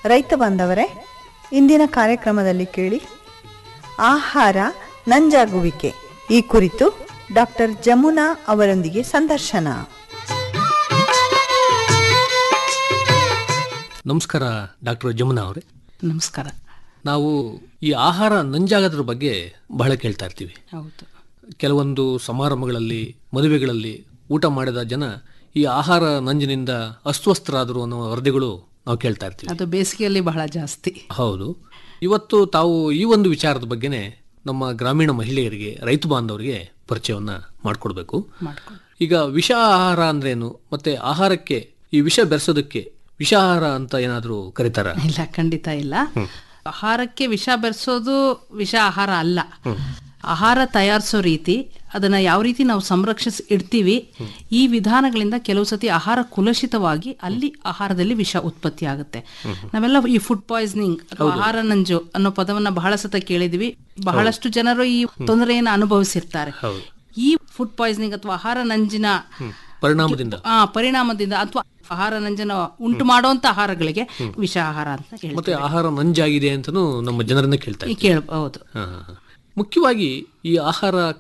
ರೈತ ಬಾಂಧವರೇ ಇಂದಿನ ಕಾರ್ಯಕ್ರಮದಲ್ಲಿ ಕೇಳಿ ಆಹಾರ ನಂಜಾಗುವಿಕೆ ಈ ಕುರಿತು ಡಾಕ್ಟರ್ ಜಮುನಾ ಅವರೊಂದಿಗೆ ಸಂದರ್ಶನ ನಮಸ್ಕಾರ ಡಾಕ್ಟರ್ ಜಮುನಾ ಅವರೇ ನಮಸ್ಕಾರ ನಾವು ಈ ಆಹಾರ ನಂಜಾಗೋದ್ರ ಬಗ್ಗೆ ಬಹಳ ಕೇಳ್ತಾ ಇರ್ತೀವಿ ಹೌದು ಕೆಲವೊಂದು ಸಮಾರಂಭಗಳಲ್ಲಿ ಮದುವೆಗಳಲ್ಲಿ ಊಟ ಮಾಡಿದ ಜನ ಈ ಆಹಾರ ನಂಜಿನಿಂದ ಅಸ್ವಸ್ಥರಾದರು ಅನ್ನೋ ವರದಿಗಳು ನಾವು ಕೇಳ್ತಾ ಇರ್ತೀವಿ ಅದು ಬೇಸಿಗೆಯಲ್ಲಿ ಬಹಳ ಜಾಸ್ತಿ ಹೌದು ಇವತ್ತು ತಾವು ಈ ಒಂದು ವಿಚಾರದ ಬಗ್ಗೆನೇ ನಮ್ಮ ಗ್ರಾಮೀಣ ಮಹಿಳೆಯರಿಗೆ ರೈತ ಬಾಂಧವರಿಗೆ ಪರಿಚಯವನ್ನ ಮಾಡಿಕೊಡ್ಬೇಕು ಮಾಡ್ಕೊಂಡು ಈಗ ವಿಷ ಆಹಾರ ಅಂದ್ರೇನು ಮತ್ತೆ ಆಹಾರಕ್ಕೆ ಈ ವಿಷ ಬೆರೆಸೋದಕ್ಕೆ ವಿಷಾಹಾರ ಅಂತ ಏನಾದರೂ ಕರೀತಾರ ಇಲ್ಲ ಖಂಡಿತ ಇಲ್ಲ ಆಹಾರಕ್ಕೆ ವಿಷ ಬೆರೆಸೋದು ವಿಷ ಆಹಾರ ಅಲ್ಲ ಆಹಾರ ತಯಾರಿಸೋ ರೀತಿ ಅದನ್ನ ಯಾವ ರೀತಿ ನಾವು ಸಂರಕ್ಷಿಸಿ ಇಡ್ತೀವಿ ಈ ವಿಧಾನಗಳಿಂದ ಕೆಲವು ಸತಿ ಆಹಾರ ಕುಲಷಿತವಾಗಿ ಅಲ್ಲಿ ಆಹಾರದಲ್ಲಿ ವಿಷ ಉತ್ಪತ್ತಿ ಆಗುತ್ತೆ ನಾವೆಲ್ಲ ಈ ಫುಡ್ ಪಾಯ್ಸನಿಂಗ್ ಅಥವಾ ಆಹಾರ ನಂಜು ಅನ್ನೋ ಪದವನ್ನ ಬಹಳ ಸತ ಕೇಳಿದ್ವಿ ಬಹಳಷ್ಟು ಜನರು ಈ ತೊಂದರೆಯನ್ನು ಅನುಭವಿಸಿರ್ತಾರೆ ಈ ಫುಡ್ ಪಾಯ್ಸನಿಂಗ್ ಅಥವಾ ಆಹಾರ ನಂಜಿನ ಪರಿಣಾಮದಿಂದ ಆ ಪರಿಣಾಮದಿಂದ ಅಥವಾ ಆಹಾರ ನಂಜನ ಉಂಟು ಮಾಡುವಂತ ಆಹಾರಗಳಿಗೆ ವಿಷ ಆಹಾರ ಅಂತ ಹೇಳಿ ಮತ್ತೆ ಆಹಾರ ನಂಜಾಗಿದೆ ಅಂತನೂ ನಮ್ಮ ಜನರನ್ನ ಕೇಳ್ತಾ ಕೇಳಬಹುದು ಹಾ, ಹಾ, ಹಾ. ಮುಖ್ಯವಾಗಿ ಈ ಆಹಾರ